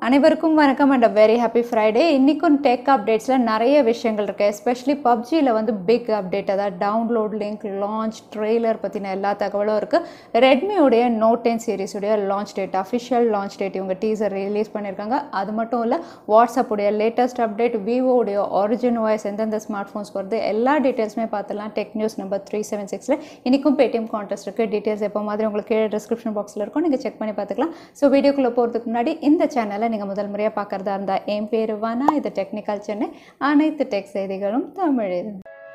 அனைவருக்கும் வணக்கம் and very happy Friday இன்றைக்கும் டெக் அப்டேட்ஸில் நிறைய விஷயங்கள் இருக்குது எஸ்பெஷலி பப்ஜியில் வந்து பிக் அப்டேட் அதாவது டவுன்லோட் லிங்க் லான்ச் ட்ரெய்லர் பற்றின எல்லா தகவலும் இருக்குது ரெட்மியுடைய நோட் டென் சீரிஸுடைய launch date official launch date இவங்க டீசர் ரிலீஸ் பண்ணியிருக்காங்க அது மட்டும் இல்லை வாட்ஸ்அப்புடைய லேட்டஸ்ட் அப்டேட் விவோடைய ஒரிஜின் வாய்ஸ் எந்தெந்த ஸ்மார்ட் ஃபோன்ஸ் வருது எல்லா டீட்டெயில்ஸுமே பார்த்துலாம் tech news number three seven சிக்ஸில் இன்றைக்கும் பேடிஎம் கான்டெஸ்ட் இருக்குது டீட்டெயில்ஸ் எப்போ மாதிரி உங்களுக்கு கீழே டிஸ்கிரிப்ஷன் பாக்ஸில் இருக்கும் நீங்கள் செக் பண்ணி பார்த்துக்கலாம் ஸோ வீடியோக்குள்ளே போகிறதுக்கு முன்னாடி இந்த சேனலை நீங்கள் முதல் முறையாக பார்க்குறதா இருந்தால் என் பேர் வானா இது டெக்னிக்கல் சென்னை அனைத்து டெக் செய்திகளும் தமிழில்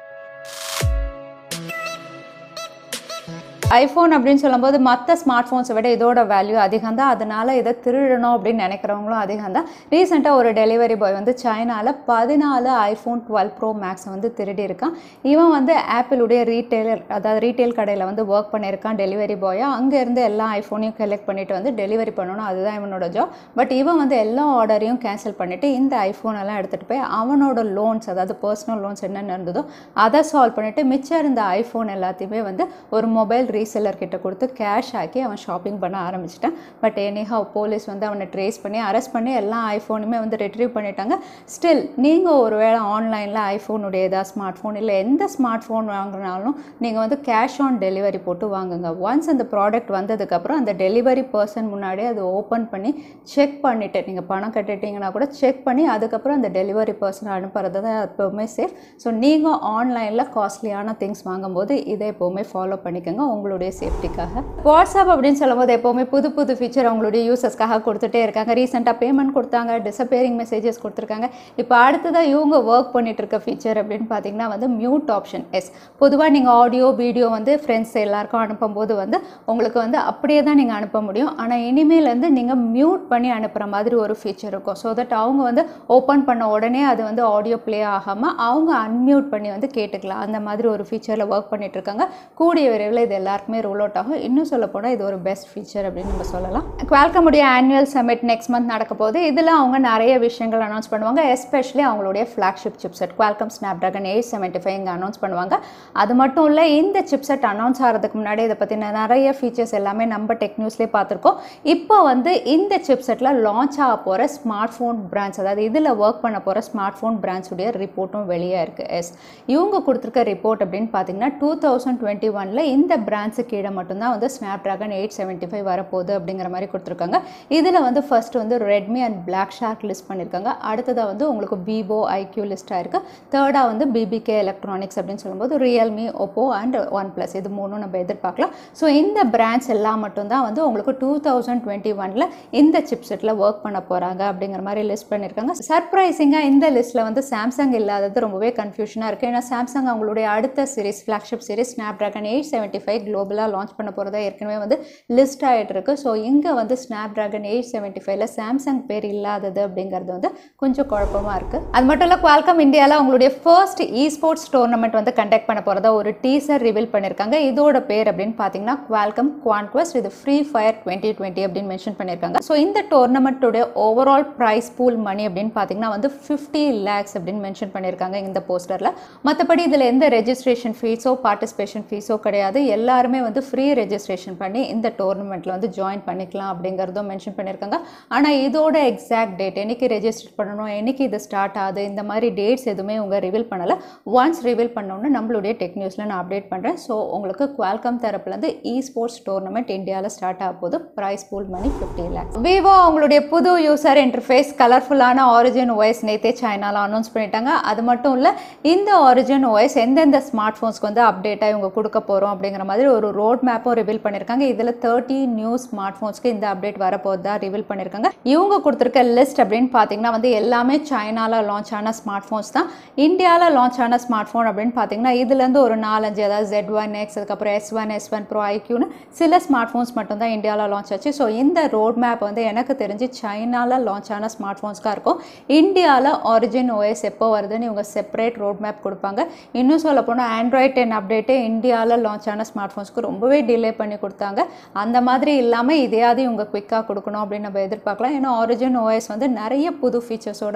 ஐஃபோன் அப்படின்னு சொல்லும்போது மற்ற ஸ்மார்ட் ஃபோன்ஸை விட இதோட வேல்யூ அதிகம் தான் அதனால் இதை திருடணும் அப்படின்னு நினைக்கிறவங்களும் அதிகம் தான் ரீசெண்டாக ஒரு டெலிவரி பாய் வந்து சைனாவில் பதினாலு ஐஃபோன் டுவெல் ப்ரோ மேக்ஸை வந்து திருடி இருக்கான் இவன் வந்து ஆப்பிளுடைய ரீட்டைலர் அதாவது ரீட்டைல் கடையில் வந்து ஒர்க் பண்ணியிருக்கான் டெலிவரி பாயாக அங்கேருந்து எல்லா ஐஃபோனையும் கலெக்ட் பண்ணிட்டு வந்து டெலிவரி பண்ணணும் அதுதான் இவனோட ஜாப் பட் இவன் வந்து எல்லா ஆர்டரையும் கேன்சல் பண்ணிவிட்டு இந்த ஐஃபோன் எல்லாம் எடுத்துகிட்டு போய் அவனோட லோன்ஸ் அதாவது பர்சனல் லோன்ஸ் என்னென்ன இருந்ததோ அதை சால்வ் பண்ணிவிட்டு மிச்சம் இருந்த ஐஃபோன் எல்லாத்தையுமே வந்து ஒரு மொபைல் ரீசெல்லர் கிட்ட கொடுத்து கேஷ் ஆக்கி அவன் ஷாப்பிங் பண்ண ஆரம்பிச்சிட்டான் பட் எனிஹவ் போலீஸ் வந்து அவனை ட்ரேஸ் பண்ணி அரெஸ்ட் பண்ணி எல்லா ஐஃபோனுமே வந்து ரிட்ரீவ் பண்ணிட்டாங்க ஸ்டில் நீங்கள் ஒருவேளை ஆன்லைனில் ஐஃபோனுடைய ஏதாவது ஸ்மார்ட் ஃபோன் இல்லை எந்த ஸ்மார்ட் ஃபோன் வாங்குனாலும் நீங்கள் வந்து கேஷ் ஆன் டெலிவரி போட்டு வாங்குங்க ஒன்ஸ் அந்த ப்ராடக்ட் வந்ததுக்கப்புறம் அந்த டெலிவரி பர்சன் முன்னாடியே அதை ஓப்பன் பண்ணி செக் பண்ணிவிட்டு நீங்கள் பணம் கட்டிட்டீங்கன்னா கூட செக் பண்ணி அதுக்கப்புறம் அந்த டெலிவரி பர்சன் அனுப்புறது தான் எப்போவுமே சேஃப் ஸோ நீங்கள் ஆன்லைனில் காஸ்ட்லியான திங்ஸ் வாங்கும்போது இதை எப்போவுமே ஃபாலோ பண்ணிக்கோங்க உங்களுடைய சேஃப்டிக்காக வாட்ஸ்அப் அப்படின்னு சொல்லும்போது எப்போவுமே புது புது ஃபீச்சர் அவங்களுடைய யூசர்ஸ்க்காக கொடுத்துட்டே இருக்காங்க ரீசெண்டாக பேமெண்ட் கொடுத்தாங்க டிசப்பேரிங் மெசேஜஸ் கொடுத்துருக்காங்க இப்போ அடுத்ததாக இவங்க ஒர்க் பண்ணிட்டு இருக்க ஃபீச்சர் அப்படின்னு பார்த்தீங்கன்னா வந்து மியூட் ஆப்ஷன் எஸ் பொதுவாக நீங்கள் ஆடியோ வீடியோ வந்து ஃப்ரெண்ட்ஸ் எல்லாருக்கும் அனுப்பும்போது வந்து உங்களுக்கு வந்து அப்படியே தான் நீங்கள் அனுப்ப முடியும் ஆனால் இனிமேலேருந்து நீங்கள் மியூட் பண்ணி அனுப்புகிற மாதிரி ஒரு ஃபீச்சர் இருக்கும் ஸோ தட் அவங்க வந்து ஓப்பன் பண்ண உடனே அது வந்து ஆடியோ ப்ளே ஆகாமல் அவங்க அன்மியூட் பண்ணி வந்து கேட்டுக்கலாம் அந்த மாதிரி ஒரு ஃபீச்சரில் ஒர்க் பண்ணிட்டு இருக்காங்க கூடிய விரைவில் இது எல்லாருக்குமே ரோல் அவுட் ஆகும் இன்னும் சொல்ல போனால் இது ஒரு பெஸ்ட் ஃபீச்சர் அப்படின்னு நம்ம சொல்லலாம் குவால்கமுடைய ஆனுவல் சமிட் நெக்ஸ்ட் மந்த் நடக்க போகுது இதில் அவங்க நிறைய விஷயங்கள் அனௌன்ஸ் பண்ணுவாங்க எஸ்பெஷலி அவங்களுடைய flagship chipset Qualcomm Snapdragon eight seventy five இங்கே அனௌன்ஸ் பண்ணுவாங்க அது மட்டும் இல்லை இந்த சிப்செட் அனௌன்ஸ் ஆகிறதுக்கு முன்னாடி இதை பற்றின நிறைய ஃபீச்சர்ஸ் எல்லாமே நம்ம டெக் நியூஸ்லேயே பார்த்துருக்கோம் இப்போ வந்து இந்த சிப்செட்டில் லான்ச் ஆக போகிற ஸ்மார்ட் ஃபோன் பிராண்ட்ஸ் அதாவது இதில் ஒர்க் பண்ண போகிற ஸ்மார்ட் ஃபோன் பிராண்ட்ஸுடைய ரிப்போர்ட்டும் வெளியே இருக்குது எஸ் இவங்க கொடுத்துருக்க ரிப்போர்ட் அப்படின்னு பார்த்தீங்கன்னா டூ தௌசண்ட் டுவெண்ட்டி ஒனில் இந்த பிராண்ட்ஸு கீழே மட்டும்தான் வந்து Snapdragon eight seventy five வரப்போகுது அப்படிங்கிற மாதிரி கொடுத்துருக்காங்க இதில் வந்து ஃபர்ஸ்ட் வந்து Redmi and Black Shark list பண்ணியிருக்காங்க அடுத்ததாக வந்து உங்களுக்கு விவோ ஐக்யூ லிஸ்ட்டாக இருக்குது தேர்டாக வந்து பிபிகே எலக்ட்ரானிக்ஸ் அப்படின்னு சொல்லும்போது Realme Oppo and OnePlus இது மூணும் நம்ம எதிர்பார்க்கலாம் ஸோ இந்த பிராண்ட்ஸ் எல்லாம் மட்டும்தான் வந்து உங்களுக்கு டூ தௌசண்ட் டுவெண்ட்டி ஒனில் இந்த சிப்செட்டில் ஒர்க் பண்ண போகிறாங்க அப்படிங்கிற மாதிரி லிஸ்ட் பண்ணியிருக்காங்க சர்ப்ரைசிங்காக இந்த லிஸ்ட்டில் வந்து சாம்சங் இல்லாதது ரொம்பவே கன்ஃபியூஷனாக இருக்குது ஏன்னா சாம்சங் அவங்களுடைய அடுத்த series flagship series Snapdragon eight seventy five குளோபலாக லான்ச் பண்ண போகிறதா ஏற்கனவே வந்து லிஸ்ட் ஆகிட்டு இருக்கு ஸோ இங்கே வந்து ஸ்னாப் ட்ராகன் எயிட் செவன்ட்டி ஃபைவ்ல சாம்சங் பேர் இல்லாதது அப்படிங்கிறது வந்து கொஞ்சம் குழப்பமாக இருக்குது அது மட்டும் இல்லை குவால்கம் இந்தியாவில் அவங்களுடைய ஃபர்ஸ்ட் இ ஸ்போர்ட்ஸ் டோர்னமெண்ட் வந்து கண்டக்ட் பண்ண போகிறதா ஒரு டீசர் ரிவீல் பண்ணியிருக்காங்க இதோட பேர் அப்படின்னு பார்த்தீங்கன்னா குவால்கம் குவான்குவஸ்ட் இது ஃப்ரீ ஃபயர் டுவெண்ட்டி டுவெண்ட்டி அப்படின்னு மென்ஷன் பண்ணியிருக்காங்க ஸோ இந்த டோர்னமெண்ட்டோடைய ஓவரால் ப்ரைஸ் பூல் மணி அப்படின்னு பார்த்தீங்கன்னா வந்து ஃபிஃப்டி லேக்ஸ் அப்படின்னு மென்ஷன் பண்ணியிருக்காங்க இந்த போஸ்டரில் மற்றபடி இதில் எந்த ரெஜிஸ்ட்ரேஷன் ஃபீஸோ பார்ட்டிசிபேஷன் ஃபீஸோ கிடையாது எல்லாருமே வந்து ஃப்ரீ ரெஜிஸ்ட்ரேஷன் பண்ணி இந்த டோர்னமெண்ட்டில் வந்து ஜாயின் பண்ணிக்கலாம் அப்படிங்கிறதும் மென்ஷன் பண்ணியிருக்காங்க ஆனால் இதோட எக்ஸாக்ட் டேட் என்னைக்கு ரெஜிஸ்டர் பண்ணணும் என்னைக்கு இது ஸ்டார்ட் ஆகுது இந்த மாதிரி டேட்ஸ் எதுவுமே உங்க ரிவீல் பண்ணலை ஒன்ஸ் ரிவீல் பண்ணோன்னு நம்மளுடைய டெக் நியூஸில் நான் அப்டேட் பண்ணுறேன் ஸோ உங்களுக்கு குவால்கம் தரப்புலேருந்து இ ஸ்போர்ட்ஸ் டோர்னமெண்ட் இந்தியாவில் ஸ்டார்ட் ஆக போது prize pool money fifty lakhs Vivo அவங்களுடைய புது யூசர் இன்டர்ஃபேஸ் கலர்ஃபுல்லான ஆரிஜின் ஓஎஸ் நேத்தே சைனாவில் அனௌன்ஸ் பண்ணிட்டாங்க அது மட்டும் இல்லை இந்த ஆரிஜின் ஓஎஸ் எந்தெந்த ஸ்மார்ட் ஃபோன்ஸ்க்கு வந்து அப்டேட்டாக இவங்க கொடுக்க போகிறோம் அப்படிங்கிற மாதிரி ஒரு ரோட் மேப்பும் ரிவீல் பண்ணியிருக்காங்க இதில் தேர்ட்டி நியூ ஸ்மார்ட் ஃபோன்ஸ்க்கு இந்த அப்டேட் வரப்போதா ரிவீல் பண்ணியிருக்காங்க இவங்க கொடுத்துருக்க லிஸ்ட் அப்படின்னு பார்த்தீங்கன்னா வந்து எல்லாமே சைனாவில் லான்ச் ஆன ஸ்மார்ட் ஃபோன்ஸ் தான் இந்தியாவில் லான்ச் ஆன ஸ்மார்ட் ஃபோன் அப்படின்னு பார்த்தீங்கன்னா இதுலேருந்து ஒரு நாலஞ்சு அதாவது ஜெட் ஒன் எக்ஸ் அதுக்கப்புறம் S one S one pro ஐக்யூன்னு சில ஸ்மார்ட் ஃபோன்ஸ் மட்டும் தான் இந்தியாவில் லான்ச் ஆச்சு ஸோ இந்த ரோட் மேப் வந்து எனக்கு தெரிஞ்சு சைனாவில் லான்ச் ஆன ஸ்மார்ட் ஃபோன்ஸ்க்காக இருக்கும் இந்தியாவில் ஆரிஜின் ஓஎஸ் எப்போ வருதுன்னு இவங்க செப்பரேட் ரோட் மேப் கொடுப்பாங்க இன்னும் சொல்ல போனால் ஆண்ட்ராய்ட் டென் அப்டேட்டு இந்தியாவில் லான்ச் ஆன ஸ்மார்ட் ஃபோன்ஸ்க்கு ரொம்பவே டிலே பண்ணி கொடுத்தாங்க அந்த மாதிரி இல்லாமல் இதையாவது இவங்க குயிக்காக கொடுக்கணும் அப்படின்னு நம்ம எதிர்பார்க்கலாம் ஏன்னா ஆரிஜின் ஓஎஸ் வந்து நிறைய புது ஃபீச்சர்ஸோடு வருது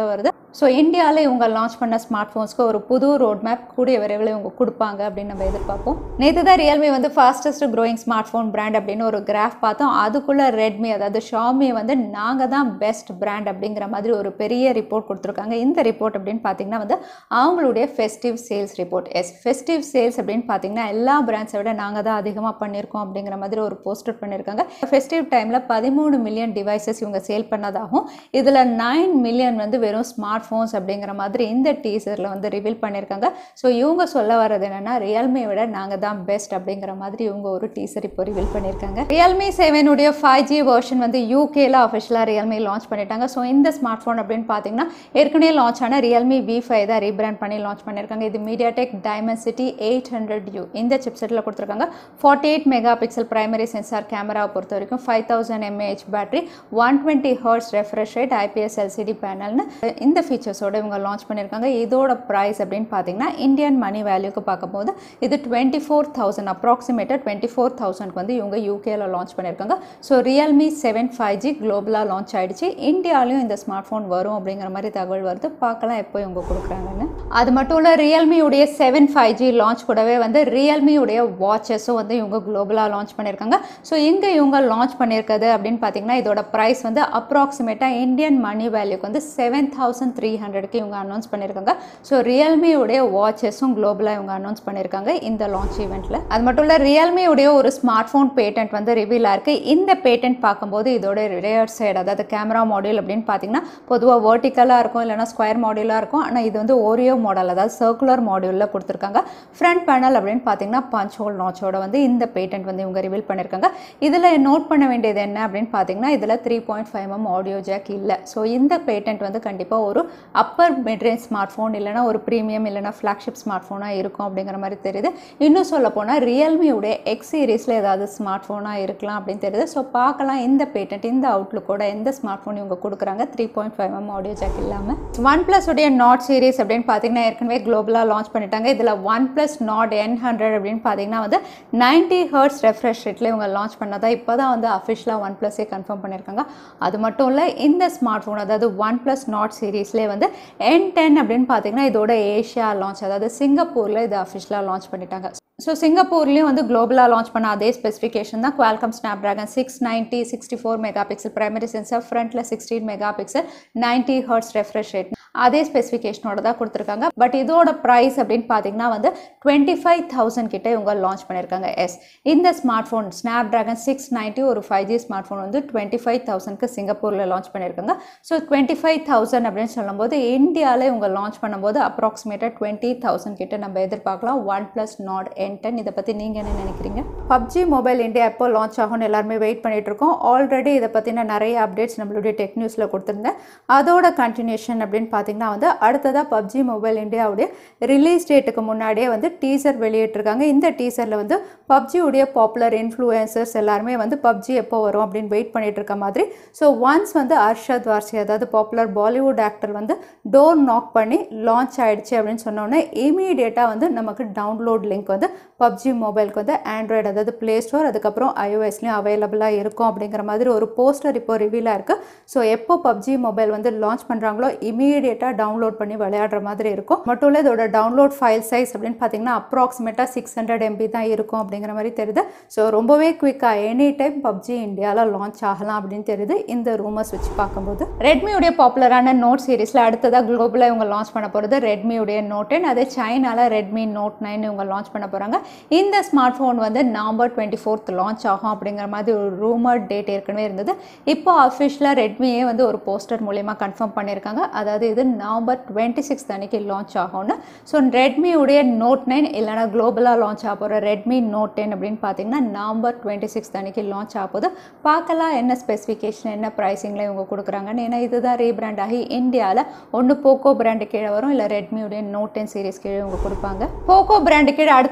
ஸோ இந்தியாவில் இவங்க லான்ச் பண்ண ஸ்மார்ட் ஃபோன்ஸ்க்கு ஒரு புது ரோட் மேப் கூடிய விரைவில் இவங்க கொடுப்பாங்க அப்படின்னு நம்ம எதிர்பார்ப்போம் நேற்று தான் ரியல்மி வந்து fastest growing smart phone brand அப்படின்னு ஒரு கிராஃப் பார்த்தோம் அதுக்குள்ளே ரெட்மி அதாவது ஷாமி வந்து நாங்கள் தான் பெஸ்ட் பிராண்ட் அப்படிங்கிற மாதிரி ஒரு பெரிய ரிப்போர்ட் கொடுத்துருக்காங்க இந்த ரிப்போர்ட் அப்படின்னு பார்த்தீங்கன்னா வந்து அவங்களுடைய festive sales report yes festive sales அப்படின்னு பார்த்தீங்கன்னா எல்லா பிராண்ட்ஸை விட நாங்கள் தான் அதிகமாக பண்ணியிருக்கோம் அப்படிங்கிற மாதிரி ஒரு போஸ்டர் பண்ணியிருக்காங்க ஃபெஸ்டிவ் டைமில் பதிமூணு மில்லியன் டிவைசஸ் இவங்க சேல் பண்ணதாகவும் இதில் நைன் மில்லியன் வந்து வெறும் ஸ்மார்ட் ஃபோன்ஸ் அப்படிங்கிற மாதிரி இந்த டீசரில் வந்து ரிவீல் பண்ணியிருக்காங்க ஸோ இவங்க சொல்ல வர்றது என்னென்னா ரியல்மியை விட நாங்கள் தான் பெஸ்ட் அப்படிங்கிற மாதிரி இவங்க ஒரு டீசர் இப்போ ரிவீல் பண்ணியிருக்காங்க ரியல்மி செவனுடைய ஃபைவ் ஜி வெர்ஷன் வந்து யூகேல அஃபிஷியலாக ரியல்மி லான்ச் பண்ணிட்டாங்க ஸோ இந்த ஸ்மார்ட் ஃபோன் அப்படின்னு பார்த்தீங்கன்னா ஏற்கனவே லான்ச் ஆன ரியல்மி வி ஃபைவ் தான் ரீபிராண்ட் பண்ணி லான்ச் பண்ணியிருக்காங்க இது MediaTek Dimensity eight hundred U இந்த சிப்செட்டில் கொடுத்துருக்காங்க forty eight megapixel primary sensor கேமராவை பொறுத்த வரைக்கும் five thousand mAh battery one twenty hertz refresh rate IPS LCD பேனல்னு இந்த ஃபீச்சர்ஸோட இவங்க லான்ச் பண்ணியிருக்காங்க இதோட ப்ரைஸ் அப்படின்னு பார்த்தீங்கன்னா இந்தியன் மணி வேல்யூக்கு பார்க்கும்போது இது டுவெண்ட்டி ஃபோர் தௌசண்ட் அப்ராக்சிமேட்டாக டுவெண்ட்டி ஃபோர் தௌசண்ட்க்கு வந்து இவங்க யூகேல லான்ச் பண்ணியிருக்காங்க so Realme seven five G குளோபலாக லான்ச் ஆயிடுச்சு இந்தியாலையும் இந்த ஸ்மார்ட் ஃபோன் வரும் அப்படிங்கிற மாதிரி தகவல் வருது பார்க்கலாம் எப்போ இவங்க கொடுக்குறாங்கன்னு அது மட்டும் இல்லை ரியல்மியுடைய செவன் ஃபைவ் ஜி லான்ச் கூடவே வந்து ரியல்மியுடைய வாட்சஸும் வந்து இவங்க குளோபலாக லான்ச் பண்ணியிருக்காங்க ஸோ இங்கே இவங்க லான்ச் பண்ணியிருக்கிறது அப்படின்னு பார்த்தீங்கன்னா இதோட ப்ரைஸ் வந்து அப்ராக்சிமேட்டாக இந்தியன் மணி வேல்யூக்கு வந்து செவன் தௌசண்ட் த்ரீ ஹண்ட்ரட்க்கு இவங்க அனௌன்ஸ் பண்ணியிருக்காங்க ஸோ ரியல்மியுடைய வாட்சஸும் குளோபலாக இவங்க அனௌன்ஸ் பண்ணியிருக்காங்க இந்த லான்ச் ஈவெண்ட்டில் அது மட்டும் இல்லை ரியல்மியுடைய ஒரு ஸ்மார்ட் ஃபோன் பேட்டன்ட் வந்து ரிவீல் ஆயிருக்கு இந்த பேட்டன்ட் பார்க்கும்போது இதோட ரியர் சைடு அதாவது கேமரா மாடியூல் அப்படின்னு பார்த்தீங்கன்னா பொதுவாக வேர்ட்டிக்கலாக இருக்கும் இல்லைனா ஸ்கொயர் மாடியூலாக இருக்கும் ஆனால் இது வந்து ஓரியோ மாடல் அதாவது சர்க்குலர் மாடியூலில் கொடுத்துருக்காங்க ஃப்ரண்ட் பேனல் அப்படின்னு பார்த்தீங்கன்னா பஞ்ச் ஹோல் நாச்சோட வந்து இந்த பேட்டன்ட் வந்து இவங்க ரிவீல் பண்ணியிருக்காங்க இதில் நோட் பண்ண வேண்டியது என்ன அப்படின்னு பார்த்தீங்கன்னா இதில் three point five M audio jack இல்லை ஸோ இந்த பேட்டன்ட் வந்து கண்டிப்பாக ஒரு அப்பர் மிட்ரேஞ்ச் ஸ்மார்ட் ஃபோன் இல்லைனா ஒரு ப்ரீமியம் இல்லைனா ஃப்ளாக்ஷிப் ஸ்மார்ட் ஃபோனாக இருக்கும் அப்படிங்கிற மாதிரி தெரியுது இன்னும் சொல்ல போனால் ரியல்மியுடைய எக்ஸ் சீரீஸில் ஏதாவது ஸ்மார்ட் ஃபோனாக இருக்கலாம் அப்படின்னு தெரியுது ஸோ பார்க்கலாம் இந்த பேட்டன்ட் இந்த அவுட்லுக்கோட எந்த ஸ்மார்ட் ஃபோன் இவங்க கொடுக்குறாங்க three point five M audio jack இல்லாமல் ஒன் ப்ளஸ் உடைய நாட் சீரீஸ் அப்படின்னு பார்த்தீங்கன்னா ஏற்கனவே குளோபலாக லான்ச் பண்ணிட்டாங்க இதில் one plus Nord N hundred அப்படின்னு பார்த்தீங்கன்னா வந்து நைன்டி ஹர்ட்ஸ் ரெஃப்ரெஷ் ரேட்டில் இவங்க லான்ச் பண்ணதா இப்போ தான் வந்து அஃபிஷியலாக ஒன் ப்ளஸே கன்ஃபார்ம் பண்ணியிருக்காங்க அது மட்டும் இல்லை இந்த ஸ்மார்ட் ஃபோன் அதாவது ஒன் ப்ளஸ் நாட் சீரீஸ்லேயே வந்து என் டென் அப்படின்னு பார்த்தீங்கன்னா இதோட ஏஷியா லான்ச் அதாவது சிங்கப்பூரில் இது அஃபிஷியலாக லான்ச் பண்ணிட்டாங்க ஸோ சிங்கப்பூர்லேயும் வந்து குளோபலாக லான்ச் பண்ண அதே ஸ்பெசிஃபிகேஷன் தான் Qualcomm Snapdragon six ninety sixty four megapixel primary sensor ஃப்ரண்ட்டில் sixteen megapixel ninety hertz refresh rate அதே ஸ்பெசிஃபிகேஷனோட தான் கொடுத்துருக்காங்க பட் இதோட ப்ரைஸ் அப்படின்னு பார்த்தீங்கன்னா வந்து டுவெண்ட்டி ஃபைவ் தௌசண்ட் கிட்ட இவங்க லான்ச் பண்ணியிருக்காங்க எஸ் இந்த smart phone Snapdragon six ninety ஒரு ஃபைவ் ஜி ஸ்மார்ட் ஃபோன் வந்து டுவெண்ட்டி ஃபைவ் தௌசண்ட்க்கு சிங்கப்பூரில் லான்ச் பண்ணியிருக்காங்க ஸோ டுவெண்ட்டி ஃபைவ் தௌசண்ட் அப்படின்னு சொல்லும்போது இந்தியாவில் இவங்க லான்ச் பண்ணும்போது அப்ராக்சிமேட்டாக டுவெண்ட்டி தௌசண்ட் கிட்ட நம்ம எதிர்பார்க்கலாம் one plus Nord N ten இதை பற்றி நீங்கள் என்ன நினைக்கிறீங்க பப்ஜி மொபைல் இந்தியா எப்போ லான்ச் ஆகும்னு எல்லாருமே வெயிட் பண்ணிட்டு இருக்கோம் ஆல்ரெடி இதை பற்றின நிறைய அப்டேட்ஸ் நம்மளுடைய டெக் நியூஸில் கொடுத்துருந்தேன் அதோட கண்டினியூஷன் அப்படின்னு பார்த்தீங்கன்னா வந்து அடுத்ததாக பப்ஜி மொபைல் இந்தியாவுடைய ரிலீஸ் டேட்டுக்கு முன்னாடியே வந்து டீசர் வெளியிட்டிருக்காங்க இந்த டீசரில் வந்து பப்ஜியுடைய பாப்புலர் இன்ஃப்ளூயன்சர்ஸ் எல்லாருமே வந்து பப்ஜி எப்போ வரும் அப்படின்னு வெயிட் பண்ணிட்டு இருக்க மாதிரி ஸோ ஒன்ஸ் வந்து அர்ஷத் வார்சி அதாவது பாப்புலர் பாலிவுட் ஆக்டர் வந்து டோர் நாக் பண்ணி லான்ச் ஆயிடுச்சு அப்படின்னு சொன்னோன்னே இமீடியட்டாக வந்து நமக்கு டவுன்லோட் லிங்க் வந்து பப்ஜி மொபைலுக்கு வந்து ஆண்ட்ராய்டு அதாவது ப்ளே ஸ்டோர் அதுக்கப்புறம் ஐஓஎஸ்லையும் அவைலபிளாக இருக்கும் அப்படிங்கிற மாதிரி ஒரு போஸ்டர் இப்போ ரிவீலாக இருக்குது ஸோ எப்போ பப்ஜி மொபைல் வந்து லான்ச் பண்ணுறாங்களோ இமீடியட்டாக டவுன்லோட் பண்ணி விளையாடுற மாதிரி இருக்கும் மட்டும் இல்லை இதோட டவுன்லோட் ஃபைல் சைஸ் அப்படின்னு பார்த்தீங்கன்னா அப்ராக்சிமேட்டாக சிக்ஸ் ஹண்ட்ரட் எம்பி தான் இருக்கும் அப்படிங்கிற மாதிரி தெரியுது ஸோ ரொம்பவே குயிக்காக எனி டைம் பப்ஜி இந்தியாவில் லான்ச் ஆகலாம் அப்படின்னு தெரியுது இந்த ரூமர்ஸ் வச்சு பார்க்கும்போது ரெட்மியுடைய பாப்புலரான நோட் சீரிஸில் அடுத்ததாக குளோபலாக இவங்க லான்ச் பண்ண போகிறது ரெட்மியுடைய நோட் டென் அதே சைனாவில் ரெட்மி நோட் நைன் இவங்க லான்ச் பண்ண போகிறாங்க இந்த ஸ்மார்ட் ஃபோன் வந்து நவம்பர் டுவெண்ட்டி ஃபோர்த் லான்ச் ஆகும் அப்படிங்கிற மாதிரி ஒரு ரூமர் டேட் ஏற்கனவே இருந்தது இப்போ அஃபிஷியலாக ரெட்மியே வந்து ஒரு போஸ்டர் மூலயமா கன்ஃபார்ம் பண்ணியிருக்காங்க அதாவது இது நவம்பர் டுவெண்ட்டி சிக்ஸ் அன்னைக்கு லான்ச் ஆகும்னு ஸோ ரெட்மியுடைய நோட் நைன் இல்லைனா குளோபலாக லான்ச் ஆக போகிற ரெட்மி நோட் டென் அப்படின்னு பார்த்தீங்கன்னா நவம்பர் டுவெண்ட்டி சிக்ஸ் அன்னைக்கு லான்ச் ஆக போகுது பார்க்கலாம் என்ன ஸ்பெசிஃபிகேஷன் என்ன ப்ரைஸிங்கில் இவங்க கொடுக்குறாங்கன்னு ஏன்னா இதுதான் ரீபிராண்ட் ஆகி இந்தியாவில் ஒன்று போக்கோ பிராண்டு கீழே வரும் இல்லை ரெட்மியுடைய நோட் டென் சீரிஸ் கீழே இவங்க கொடுப்பாங்க போக்கோ பிராண்டு கீழே அடுத்ததாக லான்ச்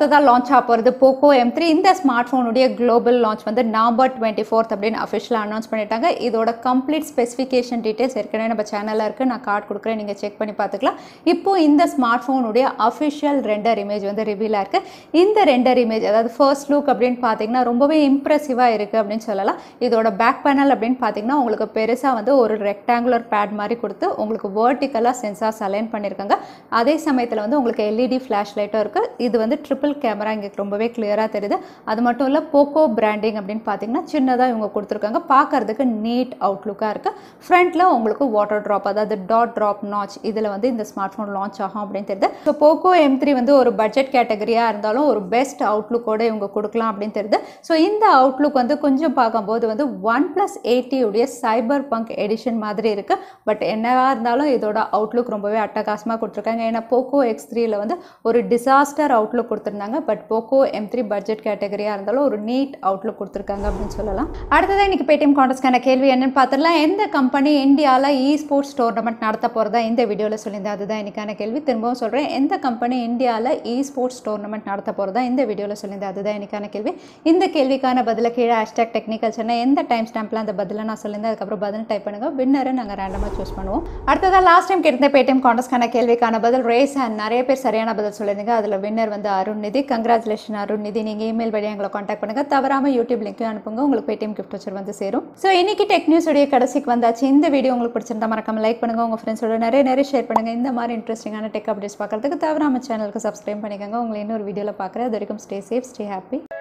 லான்ச் ஆக போகிறது போக்கோ எம் த்ரீ இந்த ஸ்மார்ட் ஃபோனுடைய குளோபல் லான்ச் வந்து நவம்பர் டுவெண்ட்டி ஃபோர்த் அப்படின்னு அஃபிஷியலாக அனௌன்ஸ் பண்ணிட்டாங்க இதோட கம்ப்ளீட் ஸ்பெசிஃபிகேஷன் டீட்டெயில்ஸ் ஏற்கனவே நம்ம சேனலில் இருக்குது நான் கார்டு கொடுக்குறேன் நீங்கள் செக் பண்ணி பார்த்துக்கலாம் இப்போ இந்த ஸ்மார்ட் ஃபோனுடைய அஃபிஷியல் ரெண்டர் இமேஜ் வந்து ரிவீலாக இருக்குது இந்த ரெண்டர் இமேஜ் அதாவது ஃபர்ஸ்ட் லுக் அப்படின்னு பார்த்தீங்கன்னா ரொம்பவே இம்ப்ரெசிவாக இருக்குது அப்படின்னு சொல்லலாம் இதோட பேக் பேனல் அப்படின்னு பார்த்தீங்கன்னா உங்களுக்கு பெருசாக வந்து ஒரு ரெக்டாங்குலர் பேட் மாதிரி கொடுத்து உங்களுக்கு வேர்ட்டிக்கலாக சென்சார்ஸ் அலைன் பண்ணியிருக்காங்க அதே சமயத்தில் வந்து உங்களுக்கு எல்இடி ஃப்ளாஷ் லைட்டும் இருக்குது இது வந்து ட்ரிபிள் கேமரா இங்கே ரொம்பவே கிளியராக தெரியுது அது மட்டும் இல்லை போக்கோ பிராண்டிங் அப்படின்னு பார்த்தீங்கன்னா சின்னதாக இவங்க கொடுத்துருக்காங்க பார்க்கறதுக்கு நீட் அவுட்லுக்காக இருக்குது ஃப்ரண்ட்டில் உங்களுக்கு வாட்டர் ட்ராப் அதாவது டாட் ட்ராப் நாச் இதில் வந்து இந்த ஸ்மார்ட் ஃபோன் லான்ச் ஆகும் அப்படின்னு தெரியுது ஸோ போக்கோ எம் த்ரீ வந்து ஒரு பட்ஜெட் கேட்டகரியாக இருந்தாலும் ஒரு பெஸ்ட் அவுட்லுக்கோட இவங்க கொடுக்கலாம் அப்படின்னு தெரியுது ஸோ இந்த அவுட்லுக் வந்து கொஞ்சம் பார்க்கும்போது வந்து ஒன் ப்ளஸ் உடைய சைபர் பங்க் எடிஷன் மாதிரி இருக்குது பட் என்னவா இருந்தாலும் இதோட அவுட்லுக் ரொம்பவே அட்டகாசமாக கொடுத்துருக்காங்க ஏன்னா போக்கோ எக்ஸ் த்ரீல வந்து ஒரு டிசாஸ்டர் அவுட்லுக் கொடுத்துருந்தாங்க but Poco M three budget கேட்டகரியாக இருந்தாலும் ஒரு நீட் அவுட்லுக் கொடுத்துருக்காங்க அப்படின்னு சொல்லலாம் அடுத்ததான் இன்னைக்கு பேடிஎம் கான்டெஸ்ட்கான கேள்வி என்னன்னு பார்த்துடலாம் எந்த கம்பெனி இந்தியாவில் இ ஸ்போர்ட்ஸ் டோர்னமெண்ட் நடத்த போகிறதா இந்த வீடியோவில் சொல்லியிருந்தேன் அதுதான் இன்னைக்கான கேள்வி திரும்பவும் சொல்கிறேன் எந்த கம்பெனி இந்தியாவில் இ ஸ்போர்ட்ஸ் டோர்னமெண்ட் நடத்த போகிறதா இந்த வீடியோவில் சொல்லியிருந்தேன் அதுதான் இன்னைக்கான கேள்வி இந்த கேள்விக்கான பதில கீழே ஹேஷ்டாக் டெக்னிக்கல் சொன்ன எந்த டைம் ஸ்டாம்பில் அந்த பதிலை நான் சொல்லியிருந்தேன் அதுக்கப்புறம் பதில் டைப் பண்ணுங்க வின்னரை நாங்கள் ரேண்டமாக சூஸ் பண்ணுவோம் அடுத்ததாக லாஸ்ட் டைம் கேட்டிருந்த பேடிஎம் கான்டெஸ்ட்கான கேள்விக்கான பதில் ரேஸ் அண்ட் நிறைய பேர் சரியான பதில் சொல்லியிருந்தீங்க அதில் வின்னர் வந்து அருண் நிதி கங்க்ராச்சுலேஷன் அருண் நிதி நீங்கள் இமெயில் வழியாக எங்களை காண்டாக்ட் பண்ணுங்கள் தவறாமல் யூடியூப் லிங்க்கும் அனுப்புங்க உங்களுக்கு பேடிஎம் கிஃப்ட் வச்சர் வந்து சேரும் ஸோ இன்னைக்கு டெக் நியூஸ் உடைய கடைசிக்கு வந்தாச்சு இந்த வீடியோ உங்களுக்கு பிடிச்சிருந்தா மறக்காம லைக் பண்ணுங்க உங்கள் ஃப்ரெண்ட்ஸோட நிறைய நிறைய ஷேர் பண்ணுங்க இந்த மாதிரி இன்ட்ரெஸ்டிங்கான டெக் அப்டேட்ஸ் பார்க்கறதுக்கு தவறாம சேனலுக்கு சப்ஸ்கிரைப் பண்ணிக்கோங்க உங்களை இன்னொரு வீடியோவில் பார்க்குறேன் அது வரைக்கும் ஸ்டே சேஃப் ஸ்டே ஹாப்பி